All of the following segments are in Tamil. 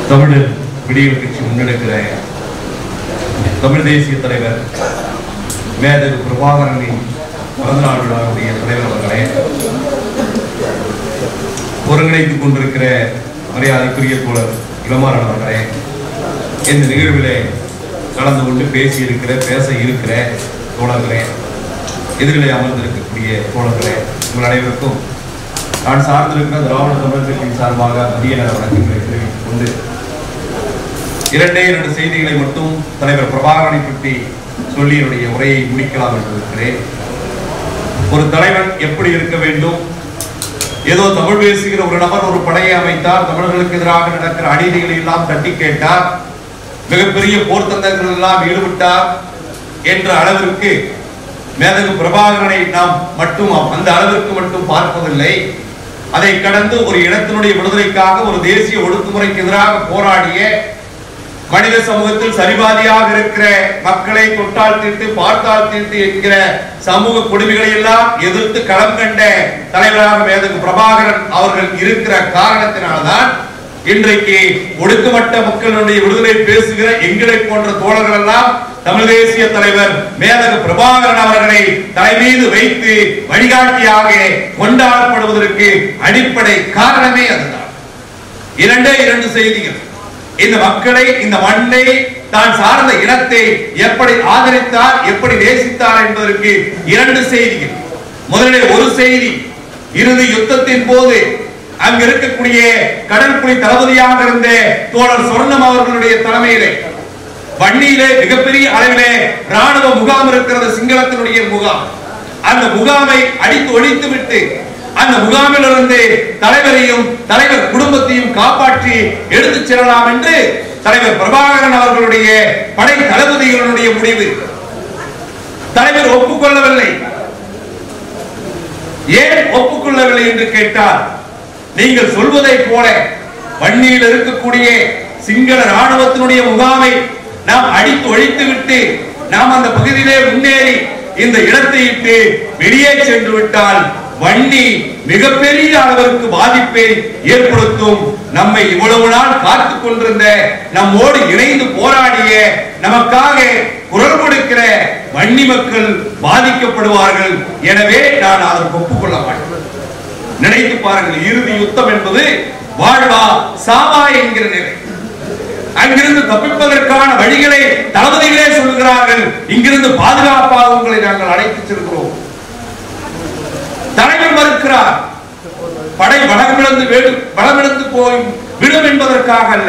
தமிழர் விடியல் கட்சி முன்னெடுக்கிற தமிழ் தேசிய தலைவர் மேதகு பிரபாகரனின் பிறந்தநாள் விழாவுடைய தலைவர் அவர்களே ஒருங்கிணைத்துக் கொண்டிருக்கிற மரியாதைக்குரிய தோழர் இளமாறன் அவர்களே இந்த நிகழ்விலே கலந்து கொண்டு பேசி இருக்கிற பேச இருக்கிற தோழர்களே எதிரிலே அமர்ந்திருக்கக்கூடிய தோழர்களே உங்கள் அனைவருக்கும் நான் சார்ந்திருக்கிற திராவிட தமிழர் கட்சியின் சார்பாக மதிய நேர வணக்கங்களை தெரிவித்துக் கொண்டு இரண்டே இரண்டு செய்திகளை மட்டும் தலைவர் பிரபாகரனை பற்றி சொல்லி என்னுடைய உரையை முடிக்கலாம் என்று இருக்கிறேன் ஒரு தலைவன் எப்படி இருக்க வேண்டும் ஏதோ தமிழ் பேசுகிற ஒரு நபர் ஒரு படையை அமைத்தார் தமிழர்களுக்கு எதிராக நடக்கிற அநீதிகளை எல்லாம் தட்டி கேட்டார் மிகப்பெரிய போர் தந்தங்கள் எல்லாம் ஈடுபட்டார் என்ற அளவிற்கு மேதகு பிரபாகரனை நாம் மட்டும் அந்த அளவிற்கு மட்டும் பார்ப்பதில்லை அதை கடந்து ஒரு இடத்தினுடைய விடுதலைக்காக ஒரு தேசிய ஒடுக்குமுறைக்கு எதிராக போராடிய மனித சமூகத்தில் சரிபாதியாக இருக்கிற மக்களை தொட்டால் தீர்த்து பார்த்தால் தீர்த்து என்கிற சமூக கொடுமைகளை எல்லாம் எதிர்த்து களம் கண்ட தலைவராக மேதகு பிரபாகரன் அவர்கள் இருக்கிற காரணத்தினால்தான் இன்றைக்கு ஒடுக்கப்பட்ட மக்களுடைய விடுதலை பேசுகிற எங்களை போன்ற தோழர்கள் எல்லாம் தமிழ் தேசிய தலைவர் மேதக பிரபாகரன் அவர்களை தலைமீது வைத்து வழிகாட்டியாக கொண்டாடப்படுவதற்கு அடிப்படை காரணமே அதுதான் இரண்டே இரண்டு செய்திகள் இந்த மக்களை இந்த மண்ணை தான் சார்ந்த இனத்தை எப்படி ஆதரித்தார் எப்படி நேசித்தார் என்பதற்கு இரண்டு செய்திகள் முதலில் ஒரு செய்தி இறுதி யுத்தத்தின் போது அங்க இருக்கக்கூடிய கடற்புலி தளபதியாக இருந்த தோழர் சொர்ணம் அவர்களுடைய தலைமையிலே வன்னியிலே மிகப்பெரிய அளவிலே ராணுவ முகாம் இருக்கிறது சிங்களத்தினுடைய முகாம் அந்த முகாமை அடித்து ஒழித்து விட்டு அந்த முகாமில் இருந்து தலைவரையும் தலைவர் குடும்பத்தையும் காப்பாற்றி எடுத்துச் செல்லலாம் என்று தலைவர் பிரபாகரன் அவர்களுடைய படை தளபதிகளுடைய முடிவு தலைவர் ஒப்புக்கொள்ளவில்லை ஏன் ஒப்புக்கொள்ளவில்லை என்று கேட்டால் நீங்கள் சொல்வதை போல வன்னியில் இருக்கக்கூடிய சிங்கள ராணுவத்தினுடைய முகாமை நாம் அடித்து ஒழித்து விட்டு நாம் அந்த பகுதியிலே முன்னேறி இந்த இடத்தை விட்டு வெளியே சென்று விட்டால் வன்னி மிகப்பெரிய அளவிற்கு பாதிப்பை ஏற்படுத்தும் நம்மை இவ்வளவு நாள் காத்துக் கொண்டிருந்த நம்மோடு இணைந்து போராடிய நமக்காக குரல் கொடுக்கிற வன்னி மக்கள் பாதிக்கப்படுவார்கள் எனவே நான் அதற்கு ஒப்புக்கொள்ள மாட்டேன் நினைத்து பாருங்கள் இறுதி யுத்தம் என்பது வாழ்வா சாவா என்கிற நிலை அங்கிருந்து தப்பிப்பதற்கான வழிகளை தளபதிகளே சொல்கிறார்கள் இங்கிருந்து பாதுகாப்பாக உங்களை நாங்கள் அழைத்துச் செல்கிறோம் தலைவர் மறுக்கிறார் படை பலமிழந்து வேடு பலமிழந்து போய் விடும் என்பதற்காக அல்ல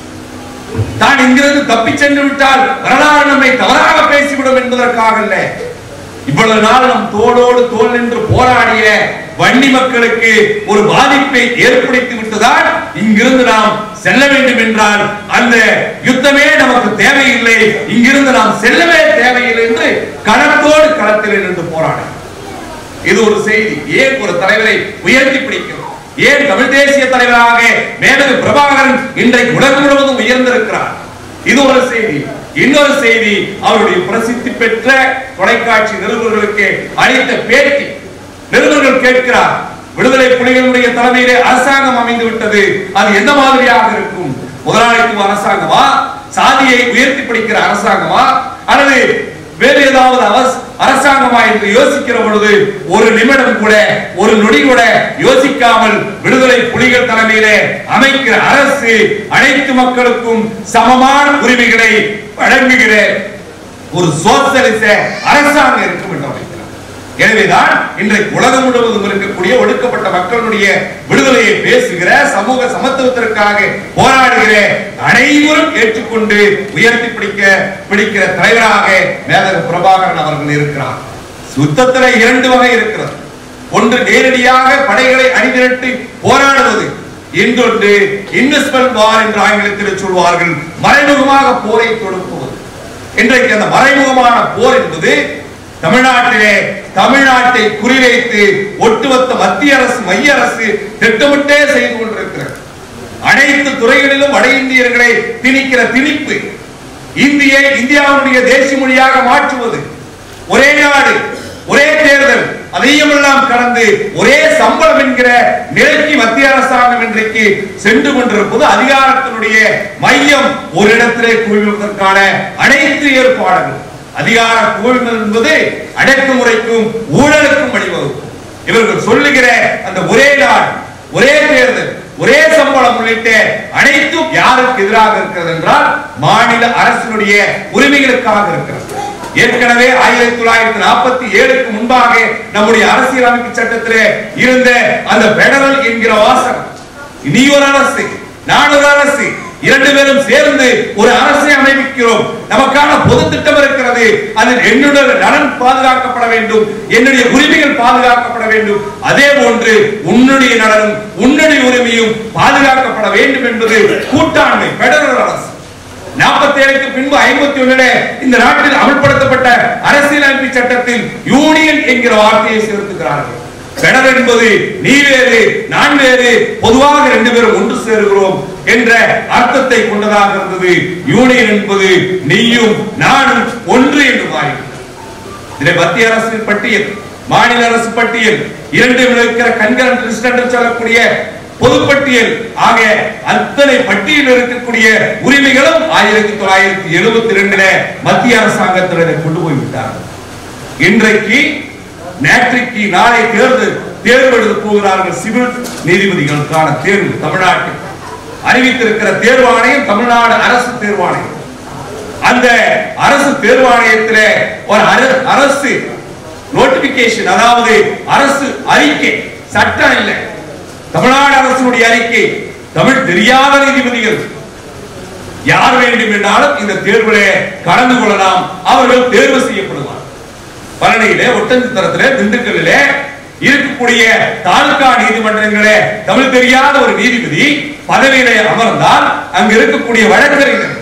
தான் இங்கிருந்து தப்பி சென்று விட்டால் வரலாறு நம்மை தவறாக பேசிவிடும் என்பதற்காக அல்ல இவ்வளவு நாள் நம் தோளோடு தோல் நின்று போராடிய வன்னி மக்களுக்கு ஒரு பாதிப்பை ஏற்படுத்தி விட்டுதான் இங்கிருந்து நாம் செல்ல வேண்டும் என்றால் அந்த யுத்தமே நமக்கு தேவையில்லை இங்கிருந்து நாம் செல்லவே தேவையில்லை என்று களத்தோடு களத்தில் நின்று போராடினார் இது ஒரு செய்தி ஏன் ஒரு தலைவரை உயர்த்தி பிடிக்கும் ஏன் தமிழ் தேசிய தலைவராக மேதகு பிரபாகரன் இன்றைக்கு உலகம் முழுவதும் உயர்ந்திருக்கிறார் இது ஒரு செய்தி இன்னொரு செய்தி அவருடைய பிரசித்தி பெற்ற தொலைக்காட்சி நிருபர்களுக்கு அளித்த பேட்டி நிருபர்கள் கேட்கிறார் விடுதலை புலிகளுடைய தலைமையிலே அரசாங்கம் அமைந்து விட்டது அது எந்த மாதிரியாக இருக்கும் முதலாளித்துவ அரசாங்கமா சாதியை உயர்த்தி பிடிக்கிற அரசாங்கமா அல்லது வேறு ஏதாவது அவஸ் அரசாங்கமா என்று யோசிக்கிற பொழுது ஒரு நிமிடம் கூட ஒரு நொடி கூட யோசிக்காமல் விடுதலை புலிகள் தலைமையிலே அமைக்கிற அரசு அனைத்து மக்களுக்கும் சமமான உரிமைகளை வழங்குகிற ஒரு சோசலிச அரசாங்கம் இருக்கும் என்று அமைக்கிறார் எனவேதான் இன்றைக்கு உலகம் முழுவதும் இருக்கக்கூடிய ஒடுக்கப்பட்ட மக்களுடைய விடுதலையை பேசுகிற சமூக சமத்துவத்திற்காக போராடுகிற அனைவரும் ஏற்றுக்கொண்டு உயர்த்தி பிடிக்க பிடிக்கிற தலைவராக மேதக பிரபாகரன் அவர்கள் இருக்கிறார் யுத்தத்துல இரண்டு வகை இருக்கிறது ஒன்று நேரடியாக படைகளை அணிதிரட்டி போராடுவது இன்னொன்று இன்வெஸ்ட்மெண்ட் வார் என்று ஆங்கிலத்தில் சொல்வார்கள் மறைமுகமாக போரை தொடுப்புவது இன்றைக்கு அந்த மறைமுகமான போர் என்பது தமிழ்நாட்டிலே தமிழ்நாட்டை குறிவைத்து ஒட்டுமொத்த மத்திய அரசு மைய அரசு திட்டமிட்டே செய்து கொண்டிருக்கிறது அனைத்து துறைகளிலும் வட இந்தியர்களை திணிக்கிற திணிப்பு இந்தியை இந்தியாவுடைய தேசிய மொழியாக மாற்றுவது ஒரே நாடு ஒரே தேர்தல் அதையும் எல்லாம் கடந்து ஒரே சம்பளம் என்கிற நிலைக்கு மத்திய அரசாங்கம் இன்றைக்கு சென்று கொண்டிருப்பது அதிகாரத்தினுடைய மையம் ஒரு இடத்திலே குவிவதற்கான அனைத்து ஏற்பாடுகள் அதிகார குவிமல் என்பது அடக்குமுறைக்கும் ஊழலுக்கும் வழிவகுக்கும் இவர்கள் சொல்லுகிற அந்த ஒரே நாள் ஒரே தேர்தல் ஒரே சம்பளம் உள்ளிட்ட அனைத்தும் யாருக்கு எதிராக இருக்கிறது என்றால் மாநில அரசினுடைய உரிமைகளுக்காக இருக்கிறது ஏற்கனவே ஆயிரத்தி தொள்ளாயிரத்தி நாற்பத்தி ஏழுக்கு முன்பாக நம்முடைய அரசியலமைப்பு சட்டத்திலே இருந்த அந்த பெடரல் என்கிற வாசகம் நீ ஒரு அரசு நான் ஒரு அரசு இரண்டு பேரும் சேர்ந்து ஒரு அரசை அமைக்கிறோம் நமக்கான பொது திட்டம் இருக்கிறது அதில் என்னுடைய நலன் பாதுகாக்கப்பட வேண்டும் என்னுடைய உரிமைகள் பாதுகாக்கப்பட வேண்டும் அதே போன்று உன்னுடைய நலனும் உன்னுடைய உரிமையும் பாதுகாக்கப்பட வேண்டும் என்பது கூட்டாண்மை பெடரல் அரசு நாற்பத்தி ஏழுக்கு பின்பு ஐம்பத்தி ஒண்ணுல இந்த நாட்டில் அமல்படுத்தப்பட்ட அரசியலமைப்பு சட்டத்தில் யூனியன் என்கிற வார்த்தையை சேர்த்துக்கிறார்கள் பெடர் என்பது நீ வேறு நான் வேறு பொதுவாக ரெண்டு பேரும் ஒன்று சேருகிறோம் என்ற அர்த்தத்தை கொண்டதாக இருந்தது யூனியன் என்பது நீயும் நானும் ஒன்று என்று மாறிவிட்டது இதிலே மத்திய அரசு பட்டியல் மாநில அரசு பட்டியல் இரண்டு இருக்கிற கண்கரண்ட் லிஸ்ட் என்று சொல்லக்கூடிய பொதுப்பட்டியல் ஆக அத்தனை பட்டியல் இருக்கக்கூடிய உரிமைகளும் ஆயிரத்தி தொள்ளாயிரத்தி எழுபத்தி ரெண்டுல மத்திய அரசாங்கத்தினர் கொண்டு போய் விட்டார்கள் இன்றைக்கு நேற்றைக்கு நாளை தேர்தல் தேர்வு எழுத போகிறார்கள் சிவில் நீதிபதிகளுக்கான தேர்வு தமிழ்நாட்டில் அறிவித்திருக்கிற தேர்வு ஆணையம் தமிழ்நாடு அரசு தேர்வாணையம் அந்த அரசு தேர்வாணையத்தில் ஒரு அர- அரசு நோட்டிபிகேஷன் அதாவது அரசு அறிக்கை சட்டம் இல்லை தமிழ்நாடு அரசுடைய அறிக்கை தமிழ் தெரியாத நீதிபதிகள் யார் வேண்டும் என்றாலும் இந்த தேர்விலே கலந்து கொள்ளலாம் அவர்கள் தேர்வு செய்யப்படுவார் பழனியிலே ஒட்டஞ்சத்திரத்திலே திண்டுக்கல்லிலே இருக்கக்கூடிய தாலுகா நீதிமன்றங்களே தமிழ் தெரியாத ஒரு நீதிபதி பதவியிலே அமர்ந்தால் அங்க இருக்கக்கூடிய வழக்கறிஞர்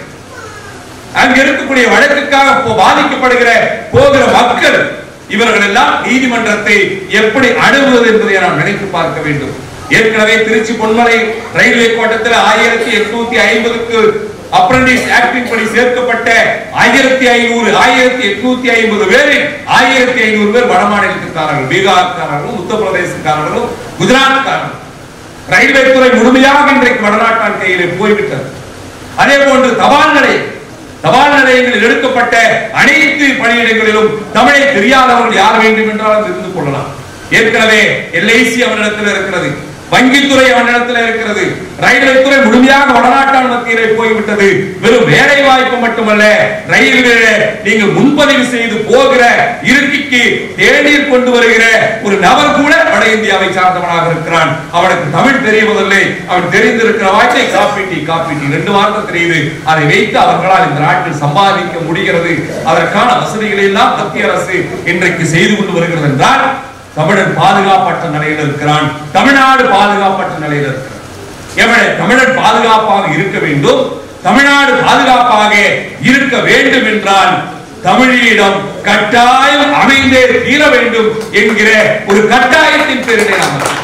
அங்க இருக்கக்கூடிய வழக்குக்காக போ- பாதிக்கப்படுகிற போகிற மக்கள் இவர்கள் எல்லாம் நீதிமன்றத்தை எப்படி அணுகுவது என்பதை நாம் நினைத்து பார்க்க வேண்டும் ஏற்கனவே திருச்சி பொன்மலை ரயில்வே கோட்டத்தில் ஆயிரத்தி எட்நூத்தி ஐம்பதுக்கு அப்ரண்டிஸ் ஆக்டின் படி சேர்க்கப்பட்ட ஆயிரத்தி ஐநூறு ஆயிரத்தி எட்நூத்தி ஐம்பது பேரில் ஆயிரத்தி ஐநூறு பேர் வடமாநிலத்துக்காரர்கள் பீகார்காரர்களும் உத்தரப்பிரதேசக்காரர்களும் குஜராத்காரர்களும் ரயில்வே துறை முழுமையாக இன்றைக்கு வடநாட்டான் கையிலே போய்விட்டது அதே போன்று தபால் நிலையம் தபால் நிலையங்களில் எடுக்கப்பட்ட அனைத்து பணியிடங்களிலும் தமிழை தெரியாதவர்கள் யார் வேண்டும் என்றாலும் தெரிந்து கொள்ளலாம் ஏற்கனவே எல்ஐசி அவனிடத்தில் இருக்கிறது வங்கித்துறை அவனிடத்தில் இருக்கிறது ரயில்வே துறை முழுமையாக வடநாட்டான் மத்தியிலே போய்விட்டது வெறும் வேலை வாய்ப்பு மட்டுமல்ல ரயில்வே நீங்கள் முன்பதிவு செய்து போகிற இருக்கைக்கு தேநீர் கொண்டு வருகிற ஒரு நபர் கூட வட இந்தியாவை சார்ந்தவனாக இருக்கிறான் அவனுக்கு தமிழ் தெரிவதில்லை அவன் தெரிந்திருக்கிற வார்த்தை காப்பி டீ காப்பி டீ ரெண்டு வார்த்தை தெரியுது அதை வைத்து அவர்களால் இந்த நாட்டில் சம்பாதிக்க முடிகிறது அதற்கான வசதிகளை எல்லாம் மத்திய அரசு இன்றைக்கு செய்து கொண்டு வருகிறது என்றால் தமிழன் பாதுகாப்பற்ற நிலையில் இருக்கிறான் தமிழ்நாடு பாதுகாப்பற்ற நிலையில் இருக்கிறான் எவனை தமிழன் பாதுகாப்பாக இருக்க வேண்டும் தமிழ்நாடு பாதுகாப்பாக இருக்க வேண்டும் என்றால் தமிழீழம் கட்டாயம் அமைந்தே தீர வேண்டும் என்கிற ஒரு கட்டாயத்தின் பேரிலே நாம் இருக்கிறோம்.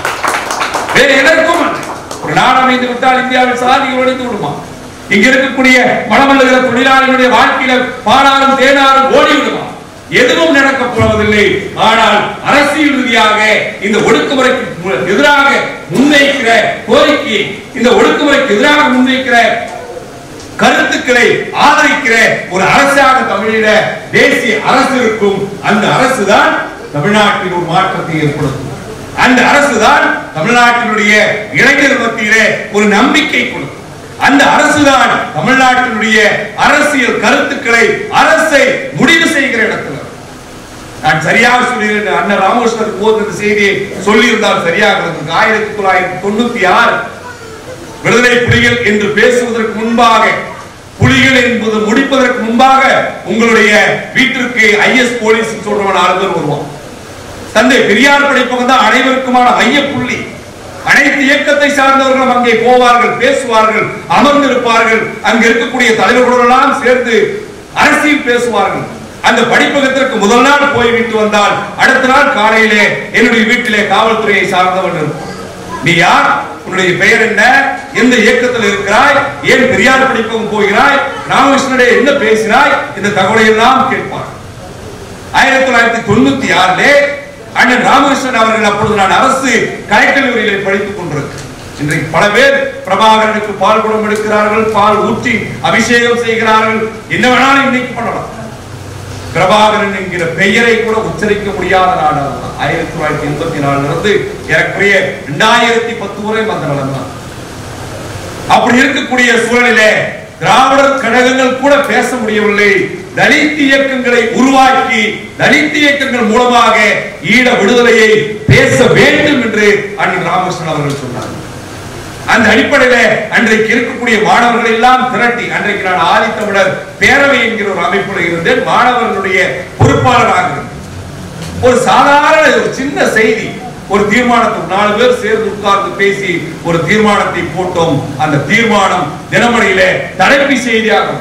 வேறு எதற்கும் அல்ல. ஒரு நாடு அமைந்து விட்டால் இந்தியாவில் சாதி ஒழித்து விடுமா இங்க இருக்கக்கூடிய மனமல்லுகிற தொழிலாளர்களுடைய வாழ்க்கையில பாலாரும் தேனாரும் ஓடி விடுமா எதுவும் நடக்கப் போவதில்லை ஆனால் அரசியல் ரீதியாக இந்த ஒடுக்குமுறைக்கு மு- எதிராக முன்வைக்கிற கோரிக்கையை இந்த ஒடுக்குமுறைக்கு எதிராக முன்வைக்கிற கருத்துக்களை ஆதரிக்கிற ஒரு அரசாக தமிழீழ தேசிய அரசு இருக்கும் அந்த அரசு தான் தமிழ்நாட்டில் ஒரு மாற்றத்தை ஏற்படுத்தும் அந்த அரசு தான் தமிழ்நாட்டினுடைய இளைஞர் மத்தியிலே ஒரு நம்பிக்கை கொடுக்கும் அந்த அரசுதான் தமிழ்நாட்டினுடைய அரசியல் கருத்துக்களை அரசை முடிவு செய்கிற இடத்துல இருக்கும். நான் சரியாக சொல்லியிருந்தேன் அண்ணன் ராமகிருஷ்ணன் போது இந்த செய்தியை சொல்லியிருந்தால் சரியாக இருந்தது ஆயிரத்தி தொள்ளாயிரத்தி தொண்ணூத்தி ஆறு விடுதலை புலிகள் என்று பேசுவதற்கு முன்பாக புலிகள் என்பது முடிப்பதற்கு முன்பாக உங்களுடைய வீட்டிற்கு ஐஎஸ் போலீஸ் சொல்றவன் ஆறு பேர் வருவான் தந்தை பெரியார் படிப்பவங்க தான் அனைவருக்குமான மைய புள்ளி அனைத்து இயக்கத்தை சார்ந்தவர்களும் அங்கே போவார்கள் பேசுவார்கள் அமர்ந்திருப்பார்கள் அங்க இருக்கக்கூடிய தலைவர்களெல்லாம் சேர்ந்து அரசியல் பேசுவார்கள் அந்த படிப்பகத்திற்கு முதல் நாள் போய்விட்டு வந்தால் அடுத்த நாள் காலையிலே என்னுடைய வீட்டிலே காவல்துறையை சார்ந்தவன் இருக்கும் நீ யார் உன்னுடைய பெயர் என்ன எந்த இயக்கத்தில் இருக்கிறாய் ஏன் பெரியார் படிப்பகம் போகிறாய் ராமகிருஷ்ணனே என்ன பேசினாய் இந்த தகவலை எல்லாம் கேட்பார் ஆயிரத்தி தொள்ளாயிரத்தி தொண்ணூத்தி ஆறிலே அண்ணன் ராமகிருஷ்ணன் அவர்கள் அப்பொழுது நான் அரசு கலைக்கல்லூரியிலே படித்துக் கொண்டிருக்கிறேன் இன்றைக்கு பல பேர் பிரபாகரனுக்கு பால் குடம் எடுக்கிறார்கள் பால் ஊற்றி அபிஷேகம் செய்கிறார்கள் என்ன வேணாலும் இன்னைக்கு பண்ணலாம் பிரபாகரன் என்கிற பெயரை கூட உச்சரிக்க முடியாத நாடு அதுதான் ஆயிரத்தி தொள்ளாயிரத்தி எண்பத்தி நாலுல இருந்து ஏறக்குறைய இரண்டாயிரத்தி பத்து வரை வந்த நிலைமை தான். அப்படி இருக்கக்கூடிய சூழலிலே திராவிடர் கழகங்கள் கூட பேச முடியவில்லை தலித் இயக்கங்களை உருவாக்கி தலித் இயக்கங்கள் மூலமாக ஈழ விடுதலையை பேச வேண்டும் என்று அண்ணன் ராமகிருஷ்ணன் அவர்கள் சொன்னார் அந்த அடிப்படையில அன்றைக்கு இருக்கக்கூடிய மாணவர்கள் எல்லாம் திரட்டி அன்றைக்கு நான் ஆதித்தமிழர் பேரவை என்கிற ஒரு அமைப்புல இருந்தேன் மாணவர்களுடைய பொறுப்பாளராக இருந்தேன் ஒரு சாதாரண ஒரு சின்ன செய்தி ஒரு தீர்மானத்தை நாலு பேர் சேர்ந்து உட்கார்ந்து பேசி ஒரு தீர்மானத்தை போட்டோம் அந்த தீர்மானம் தினமணியில தலைப்பு செய்தியாக வந்தது.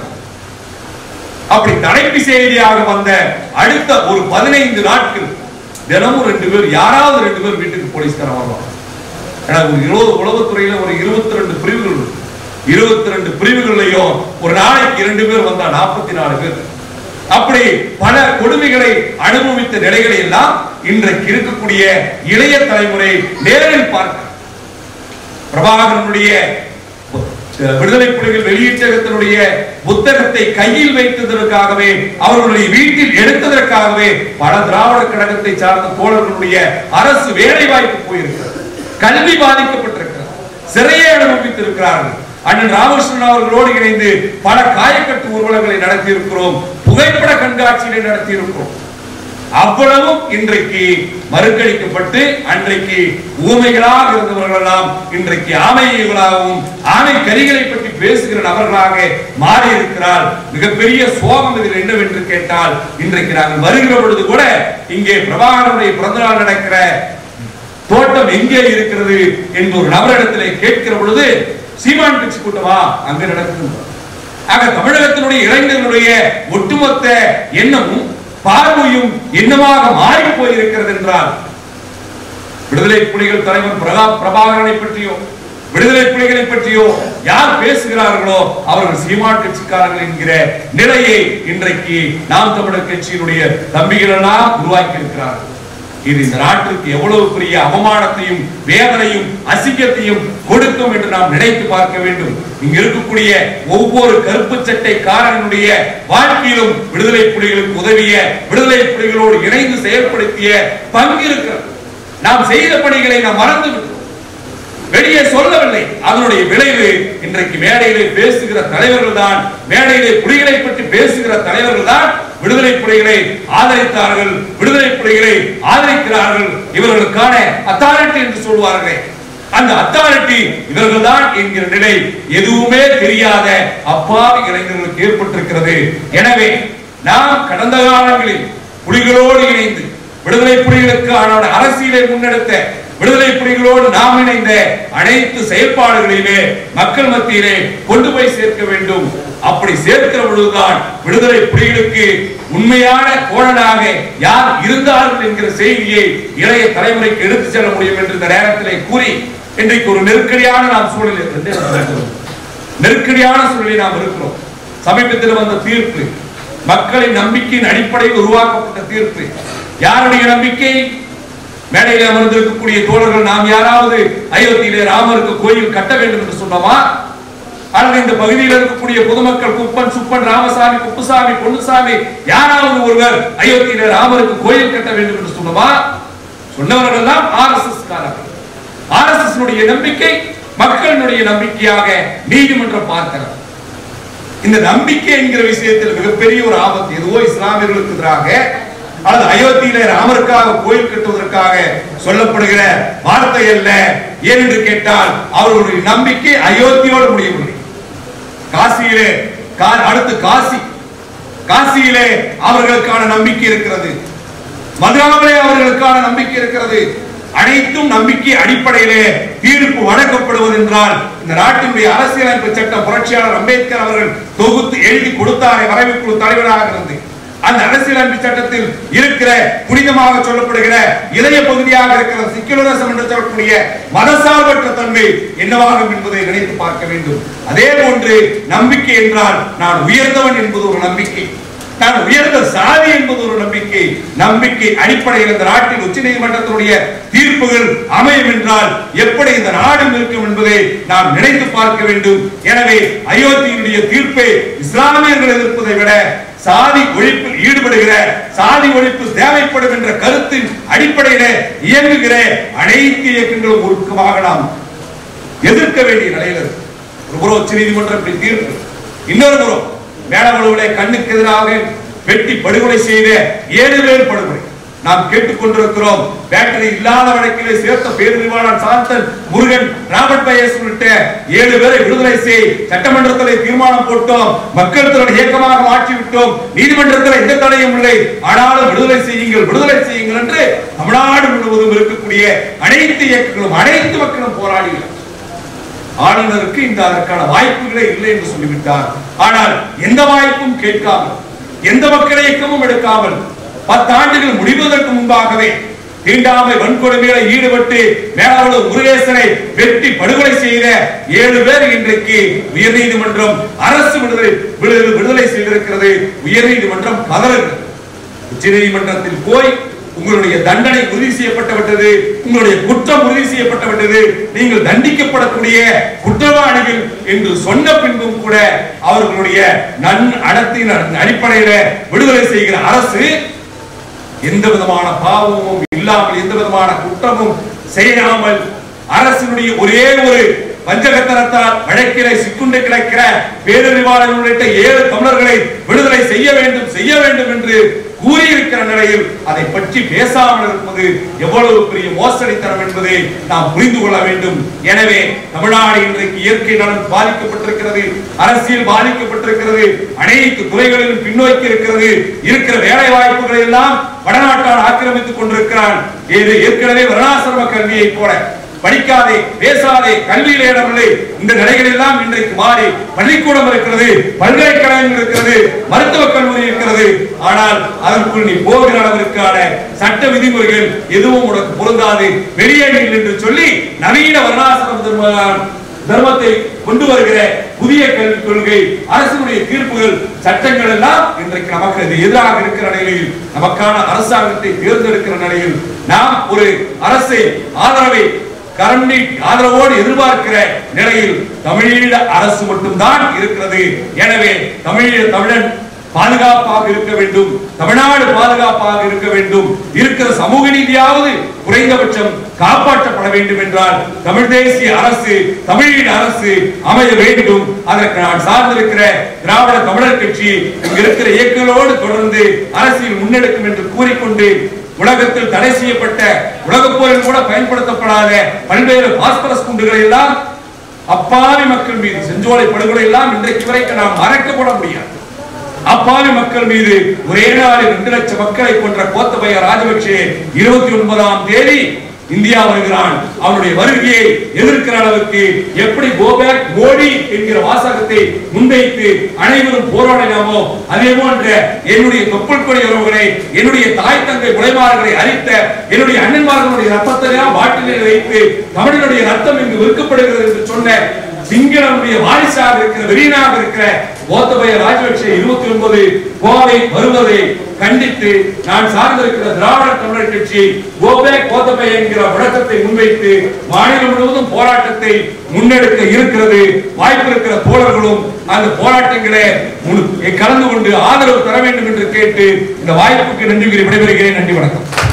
அப்படி தலைப்பு செய்தியாக வந்த அடுத்த ஒரு பதினைந்து நாட்கள் தினமும் ரெண்டு பேர் யாராவது ரெண்டு பேர் வீட்டுக்கு போலீஸ்காரன் வருவாங்க ஏன்னா ஒரு இருபது உளவுத்துறையில ஒரு இருபத்தி ரெண்டு பிரிவுகள் இருக்கு. இருபத்தி ரெண்டு பிரிவுகள்லயும் ஒரு நாளைக்கு இரண்டு பேர் வந்தா நாற்பத்தி நாலு பேர் அப்படி பல கொடுமைகளை அனுபவித்த நிலைகளை எல்லாம் இன்றைக்கு இருக்கக்கூடிய இளைய தலைமுறை நேரில் பார்க்க பிரபாகரனுடைய விடுதலை புலிகள் வெளியீட்டகத்தினுடைய புத்தகத்தை கையில் வைத்ததற்காகவே அவர்களுடைய வீட்டில் எடுத்ததற்காகவே பல திராவிட கழகத்தை சார்ந்த தோழர்களுடைய அரசு வேலை வாய்ப்பு போயிருக்கிறது கல்வி பாதிக்கப்பட்டிருக்கிறது சிறையை அனுபவித்திருக்கிறார்கள் அண்ணன் ராமகிருஷ்ணன் அவர்களோடு இணைந்து பல காயக்கட்டு ஊர்வலங்களை நடத்தி இருக்கிறோம் புகைப்பட கண்காட்சிகளை நடத்தி இருக்கிறோம் அவ்வளவும் இன்றைக்கு மறுக்கடிக்கப்பட்டு அன்றைக்கு ஊமைகளாக இருந்தவர்கள் எல்லாம் இன்றைக்கு ஆமைகளாகவும் ஆமை கரிகளை பற்றி பேசுகிற நபர்களாக மாறி இருக்கிறார் மிகப்பெரிய சோகம் இதில் என்னவென்று கேட்டால் இன்றைக்கு நாங்கள் வருகிற பொழுது கூட இங்கே பிரபாகரனுடைய பிறந்தநாள் நடக்கிற தோட்டம் எங்கே இருக்கிறது என்று ஒரு நபரிடத்திலே கேட்கிற பொழுது சீமான் கட்சி கூட்டமா அங்க நடக்குது ஆக தமிழகத்தினுடைய இளைஞர்களுடைய ஒட்டுமொத்த எண்ணமும் பார்வையும் என்னமாக மாறி போயிருக்கிறது என்றால் விடுதலை புலிகள் தலைவர் பிரகா பிரபாகரனை பற்றியோ விடுதலை புலிகளை பற்றியோ யார் பேசுகிறார்களோ அவர்கள் சீமான் கட்சிக்காரர்கள் என்கிற நிலையை இன்றைக்கு நாம் தமிழர் கட்சியினுடைய தம்பிகள் எல்லாம் உருவாக்கி இருக்கிறார்கள் இது இந்த நாட்டிற்கு எவ்வளவு பெரிய அவமானத்தையும் வேதனையும் அசிங்கத்தையும் கொடுக்கும் என்று நாம் நினைத்து பார்க்க வேண்டும் இங்க இருக்கக்கூடிய ஒவ்வொரு கருப்பு சட்டைக்காரனுடைய வாழ்க்கையிலும் விடுதலை புலிகளுக்கு உதவிய விடுதலை புலிகளோடு இணைந்து செயல்படுத்திய பங்கு இருக்கிறது நாம் செய்த பணிகளை நாம் மறந்து விட்டோம் வெளியே சொல்லவில்லை அதனுடைய விளைவு இன்றைக்கு மேடையிலே பேசுகிற தலைவர்கள் தான் மேடையிலே புலிகளை பற்றி பேசுகிற தலைவர்கள் தான் விடுதலை புலிகளை ஆதரித்தார்கள் விடுதலை புலிகளை ஆதரிக்கிறார்கள் இவர்களுக்கான அத்தாரிட்டி என்று சொல்வார்களே அந்த அத்தாரிட்டி இவர்கள் தான் என்கிற நிலை எதுவுமே தெரியாத அப்பாவி இளைஞர்களுக்கு ஏற்பட்டிருக்கிறது எனவே நாம் கடந்த காலங்களில் புலிகளோடு இணைந்து விடுதலை புலிகளுக்கு அவனோட அரசியலை முன்னெடுத்த விடுதலை புலிகளோடு நாம் இணைந்த அனைத்து செயல்பாடுகளிலே மக்கள் மத்தியிலே கொண்டு போய் சேர்க்க வேண்டும் அப்படி சேர்க்கிற பொழுதுதான் விடுதலை புலிகளுக்கு உண்மையான கோணனாக யார் இருந்தார்கள் என்கிற செய்தியை இளைய தலைமுறைக்கு எடுத்து செல்ல முடியும் என்று இந்த நேரத்திலே கூறி இன்றைக்கு ஒரு நெருக்கடியான நாம் சூழலில் இரண்டே நிமிடம் இருக்கிறோம். நெருக்கடியான சூழலில் நாம் இருக்கிறோம் சமீபத்தில் வந்த தீர்ப்பு மக்களின் நம்பிக்கையின் அடிப்படையில் உருவாக்கப்பட்ட தீர்ப்பு யாருடைய நம்பிக்கை மேடையில் அமர்ந்திருக்கக்கூடிய தோழர்கள் நாம் யாராவது அயோத்தியிலே ராமருக்கு கோயில் கட்ட வேண்டும் என்று சொன்னோமா அல்லது இந்த பகுதியில் இருக்கக்கூடிய பொதுமக்கள் குப்பன் சுப்பன் ராமசாமி குப்புசாமி பொன்னுசாமி யாராவது ஒருவர் அயோத்தியிலே ராமருக்கு கோயில் கட்ட வேண்டும் என்று சொன்னோமா சொன்னவர்கள் எல்லாம் ஆர்எஸ்எஸ் காரர்கள் ஆர்எஸ்எஸ் நம்பிக்கை மக்களினுடைய நம்பிக்கையாக நீதிமன்றம் பார்க்கிறது இந்த நம்பிக்கை என்கிற விஷயத்தில் மிகப்பெரிய ஒரு ஆபத்து எதுவோ இஸ்லாமியர்களுக்கு எதிராக அல்லது அயோத்தியில ராமருக்காக கோயில் கட்டுவதற்காக சொல்லப்படுகிற வார்த்தை அல்ல ஏனென்று கேட்டால் அவர்களுடைய நம்பிக்கை அயோத்தியோடு முடியவில்லை காசியிலே கா- அடுத்து காசி காசியிலே அவர்களுக்கான நம்பிக்கை இருக்கிறது மதுராவிலே அவர்களுக்கான நம்பிக்கை இருக்கிறது அனைத்தும் நம்பிக்கை அடிப்படையிலே தீர்ப்பு வழங்கப்படுவது என்றால் இந்த நாட்டினுடைய அரசியலமைப்பு சட்டம் புரட்சியாளர் அம்பேத்கர் அவர்கள் தொகுத்து எழுதி கொடுத்தாரே வரைவுக்குழு தலைவராக இருந்து அந்த அரசியலமைப்பு சட்டத்தில் இருக்கிற புனிதமாக சொல்லப்படுகிற இளைய பகுதியாக இருக்கிற சிக்குலரிசம் என்று சொல்லக்கூடிய மதசார்பற்ற தன்மை என்னவாகும் என்பதை நினைத்து பார்க்க வேண்டும் அதே போன்று நம்பிக்கை என்றால் நான் உயர்ந்தவன் என்பது ஒரு நம்பிக்கை நான் உயர்ந்த சாதி என்பது ஒரு நம்பிக்கை நம்பிக்கை அடிப்படையில் இந்த நாட்டில் உச்ச நீதிமன்றத்தினுடைய தீர்ப்புகள் அமையும் என்றால் எப்படி இந்த நாடும் இருக்கும் என்பதை நாம் நினைத்து பார்க்க வேண்டும் எனவே அயோத்தியினுடைய தீர்ப்பை இஸ்லாமியர்கள் எதிர்ப்பதை விட சாதி ஒழிப்பில் ஈடுபடுகிற சாதி ஒழிப்பு தேவைப்படும் என்ற கருத்தின் அடிப்படையில இயங்குகிற அனைத்து இயக்கங்களும் ஒழுக்கமாக நாம் எதிர்க்க வேண்டிய நிலையில் இருக்கு ஒரு புறம் உச்ச நீதிமன்றம் இப்படி தீர்ப்பு இன்னொரு புறம் மேலவளவுகளை கண்ணுக்கு எதிராக வெட்டி படுகொலை செய்த ஏழு பேர் படுகொலை நாம் கேட்டுக்கொண்டிருக்கிறோம் பேட்டரி இல்லாத வழக்கிலே சேர்த்த பேரறிவாளன் சாந்தன் முருகன் ராபர்ட் பயஸ் உள்ளிட்ட ஏழு பேரை விடுதலை செய் சட்டமன்றத்தில் தீர்மானம் போட்டோம் மக்கள் திறன் இயக்கமாக மாற்றி விட்டோம் நீதிமன்றத்தில் எந்த தடையும் இல்லை ஆனாலும் விடுதலை செய்யுங்கள் விடுதலை செய்யுங்கள் என்று தமிழ்நாடு முழுவதும் இருக்கக்கூடிய அனைத்து இயக்கங்களும் அனைத்து மக்களும் போராடினர் ஆளுநருக்கு இந்த அதற்கான வாய்ப்புகளே இல்லை என்று சொல்லிவிட்டார் ஆனால் எந்த வாய்ப்பும் கேட்காமல் எந்த மக்கள் இயக்கமும் எடுக்காமல் பத்தாண்டுகள் முடிவதற்கு முன்பாகவே தீண்டாமை வன்கொடுமையில ஈடுபட்டு மேலாளர் முருகேசனை வெட்டி படுகொலை செய்த ஏழு பேர் இன்றைக்கு உயர்நீதிமன்றம் அரசு விடுதலை விடு- விடுதலை செய்திருக்கிறது உயர்நீதிமன்றம் பதறுகிறது உச்சநீதிமன்றத்தில் போய் உங்களுடைய தண்டனை உறுதி செய்யப்பட்டு விட்டது உங்களுடைய குற்றம் உறுதி செய்யப்பட்டு விட்டது நீங்கள் தண்டிக்கப்படக்கூடிய குற்றவாளிகள் என்று சொன்ன பின்பும் கூட அவர்களுடைய நன் அடத்தின் அடிப்படையில விடுதலை செய்கிற அரசு எந்த விதமான பாவமும் இல்லாமல் எந்த விதமான குற்றமும் செய்யாமல் அரசினுடைய ஒரே ஒரு வஞ்சகத்தனத்தால் வழக்கிலே சிக்குண்டு கிடக்கிற பேரறிவாளர் உள்ளிட்ட ஏழு தமிழர்களை விடுதலை செய்ய வேண்டும் செய்ய வேண்டும் என்று கூறியிருக்கிற நிலையில் அதை பற்றி பேசாமல் இருப்பது எவ்வளவு பெரிய மோசடித்தனம் என்பதை நாம் புரிந்து கொள்ள வேண்டும் எனவே தமிழ்நாடு இன்றைக்கு இயற்கை நலன் பாதிக்கப்பட்டிருக்கிறது அரசியல் பாதிக்கப்பட்டிருக்கிறது அனைத்து துறைகளிலும் பின்னோக்கி இருக்கிறது இருக்கிற வேலை வாய்ப்புகளை எல்லாம் வடநாட்டால் ஆக்கிரமித்துக் கொண்டிருக்கிறான் இது ஏற்கனவே வருணாசிரம கல்வியை போல படிக்காதே பேசாதே கல்வியில இடமில்லை இந்த நிலைகள் எல்லாம் இன்றைக்கு மாறி பள்ளிக்கூடம் இருக்கிறது பல்கலைக்கழகங்கள் இருக்கிறது மருத்துவக் கல்லூரி இருக்கிறது ஆனால் அதற்குள் நீ போகிற அளவிற்கான சட்ட விதிமுறைகள் எதுவும் உனக்கு பொருந்தாது வெளியேறில் என்று சொல்லி நவீன வர்ணாசிரம தர்ம தர்மத்தை கொண்டு வருகிற புதிய கல்விக் கொள்கை அரசினுடைய தீர்ப்புகள் சட்டங்கள் எல்லாம் இன்றைக்கு நமக்கு அது எதிராக இருக்கிற நிலையில் நமக்கான அரசாங்கத்தை தேர்ந்தெடுக்கிற நிலையில் நாம் ஒரு அரசை ஆதரவை கரண்டி ஆதரவோடு எதிர்பார்க்கிற நிலையில் தமிழீழ அரசு மட்டும்தான் இருக்கிறது எனவே தமிழீழ தமிழன் பாதுகாப்பாக இருக்க வேண்டும் தமிழ்நாடு பாதுகாப்பாக இருக்க வேண்டும் இருக்கிற சமூக நீதியாவது குறைந்தபட்சம் காப்பாற்றப்பட வேண்டும் என்றால் தமிழ் தேசிய அரசு தமிழீழ அரசு அமைய வேண்டும் அதற்கு நான் சார்ந்திருக்கிற திராவிட தமிழர் கட்சி இங்க இருக்கிற இயக்கங்களோடு தொடர்ந்து அரசியல் முன்னெடுக்கும் என்று கூறிக்கொண்டு உலகத்தில் தடை செய்யப்பட்ட உலகப் போரில் கூட பயன்படுத்தப்படாத பல்வேறு பாஸ்பரஸ் குண்டுகளை எல்லாம் அப்பாவி மக்கள் மீது செஞ்சோலை படுகொலை எல்லாம் இன்றைக்கு வரைக்கும் நாம் மறக்கப்பட முடியாது அப்பாவி மக்கள் மீது ஒரே நாளில் ரெண்டு லட்சம் மக்களை கொன்ற கோத்தபய ராஜபக்சே இருபத்தி ஒன்பதாம் தேதி இந்தியா வருகிறான் அவனுடைய வருகையை எதிர்க்கிற அளவுக்கு எப்படி கோபேக் மோடி என்கிற வாசகத்தை முன்வைத்து அனைவரும் போராடினாமோ அதே போன்ற என்னுடைய தொப்புள் கொடி உறவுகளை என்னுடைய தாய் தங்கை முளைமார்களை அரித்த என்னுடைய அண்ணன்மார்களுடைய ரத்தத்தை எல்லாம் பாட்டிலில் வைத்து தமிழனுடைய ரத்தம் இங்கு விற்கப்படுகிறது என்று சொன்ன சிங்களனுடைய வாரிசாக இருக்கிற வெறியனாக இருக்கிற கோத்தபய ராஜபக்ஷ இருபத்தி ஒன்பது கோவை வருவதை கண்டித்து நான் சார்ந்திருக்கிற திராவிட தமிழர் கட்சி கோபே கோத்தபய என்கிற முழக்கத்தை முன்வைத்து மாநிலம் முழுவதும் போராட்டத்தை முன்னெடுக்க இருக்கிறது வாய்ப்பு இருக்கிற தோழர்களும் அந்த போராட்டங்களை முழு- கலந்து கொண்டு ஆதரவு தர வேண்டும் என்று கேட்டு இந்த வாய்ப்புக்கு நன்றி கூறி விடைபெறுகிறேன் நன்றி வணக்கம்